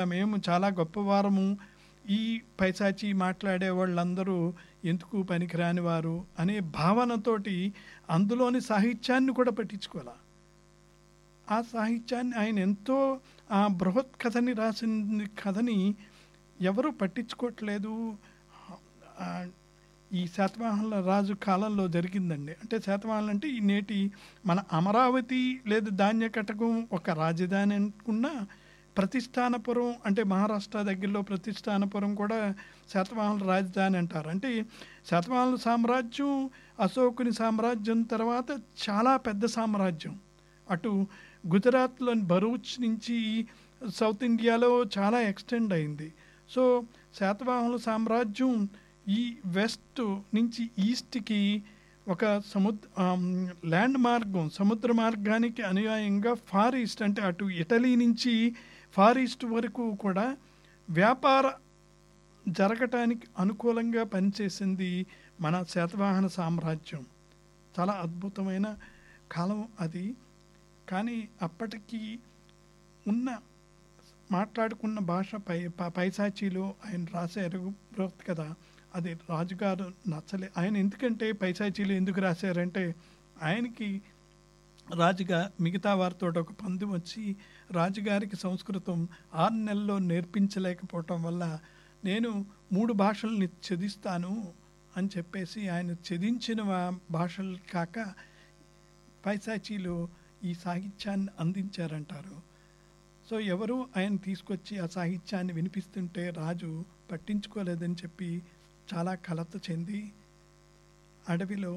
మేము చాలా గొప్పవారము ఈ పైశాచి మాట్లాడే వాళ్ళందరూ ఎందుకు పనికిరాని వారు అనే భావనతోటి అందులోని సాహిత్యాన్ని కూడా పట్టించుకోవాలి ఆ సాహిత్యాన్ని ఆయన ఎంతో ఆ బృహత్ కథని రాసిన కథని ఎవరు పట్టించుకోవట్లేదు ఆ, ఈ శాతవాహనుల రాజు కాలంలో జరిగిందండి అంటే శాతవాహనులు అంటే ఈ నేటి మన అమరావతి లేదా ధాన్య కటకం ఒక రాజధాని అనుకున్నా ప్రతిష్టానపురం అంటే మహారాష్ట్ర దగ్గరలో ప్రతిష్టానపురం కూడా శాతవాహనుల రాజధాని అంటారు అంటే శాతవాహనుల సామ్రాజ్యం అశోకుని సామ్రాజ్యం తర్వాత చాలా పెద్ద సామ్రాజ్యం అటు గుజరాత్లోని భరూచ్ నుంచి సౌత్ ఇండియాలో చాలా ఎక్స్టెండ్ అయింది సో శాతవాహనుల సామ్రాజ్యం ఈ వెస్ట్ నుంచి ఈస్ట్కి ఒక సముద్ర ల్యాండ్ మార్గం సముద్ర మార్గానికి అనుయాయంగా ఫార్ ఈస్ట్ అంటే అటు ఇటలీ నుంచి ఫార్ ఈస్ట్ వరకు కూడా వ్యాపార జరగటానికి అనుకూలంగా పనిచేసింది మన శాతవాహన సామ్రాజ్యం చాలా అద్భుతమైన కాలం అది కానీ అప్పటికి ఉన్న మాట్లాడుకున్న భాష పై ప- పైశాచీలో ఆయన రాశారు బృహత్ కదా అది రాజుగారు నచ్చలే ఆయన ఎందుకంటే పైశాచీలు ఎందుకు రాశారంటే ఆయనకి రాజుగా మిగతా వారితో ఒక పందెం వచ్చి రాజుగారికి సంస్కృతం ఆరు నెలల్లో నేర్పించలేకపోవటం వల్ల నేను మూడు భాషల్ని చదిస్తాను అని చెప్పేసి ఆయన చదించిన వా- భాషలు కాక పైశాచీలు ఈ సాహిత్యాన్ని అందించారంటారు సో ఎవరు ఆయన తీసుకొచ్చి ఆ సాహిత్యాన్ని వినిపిస్తుంటే రాజు పట్టించుకోలేదని చెప్పి చాలా కలత చెంది అడవిలో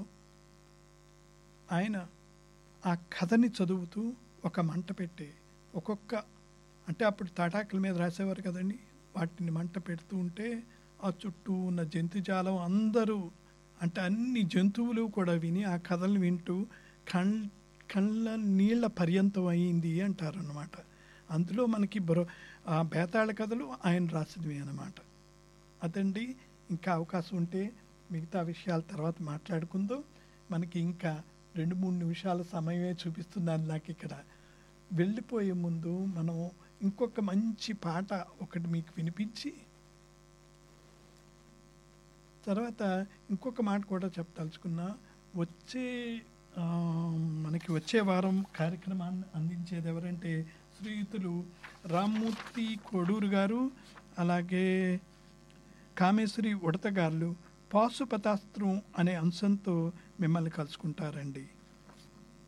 ఆయన ఆ కథని చదువుతూ ఒక మంట పెట్టి ఒక్కొక్క అంటే అప్పుడు తాటాకుల మీద రాసేవారు కదండి వాటిని మంట పెడుతూ ఉంటే ఆ చుట్టూ ఉన్న జంతుజాలం అందరూ అంటే అన్ని జంతువులు కూడా విని ఆ కథలు వింటూ కళ్ కళ్ళ నీళ్ల పర్యంతం అయింది అంటారు అనమాట అందులో మనకి బరో ఆ బేతాళ కథలు ఆయన రాసినవి అన్నమాట అదండి ఇంకా అవకాశం ఉంటే మిగతా విషయాల తర్వాత మాట్లాడుకుందాం మనకి ఇంకా రెండు మూడు నిమిషాల సమయమే చూపిస్తున్నాను నాకు ఇక్కడ వెళ్ళిపోయే ముందు మనం ఇంకొక మంచి పాట ఒకటి మీకు వినిపించి తర్వాత ఇంకొక మాట కూడా చెప్పదలుచుకున్నా వచ్చే ఆ, మనకి వచ్చే వారం కార్యక్రమాన్ని అందించేది ఎవరంటే శ్రీయుతులు రామ్మూర్తి కోడూరు గారు అలాగే కామేశ్వరి ఉడత గారు పాశుపతాస్త్రం అనే అంశంతో మిమ్మల్ని కలుసుకుంటారండి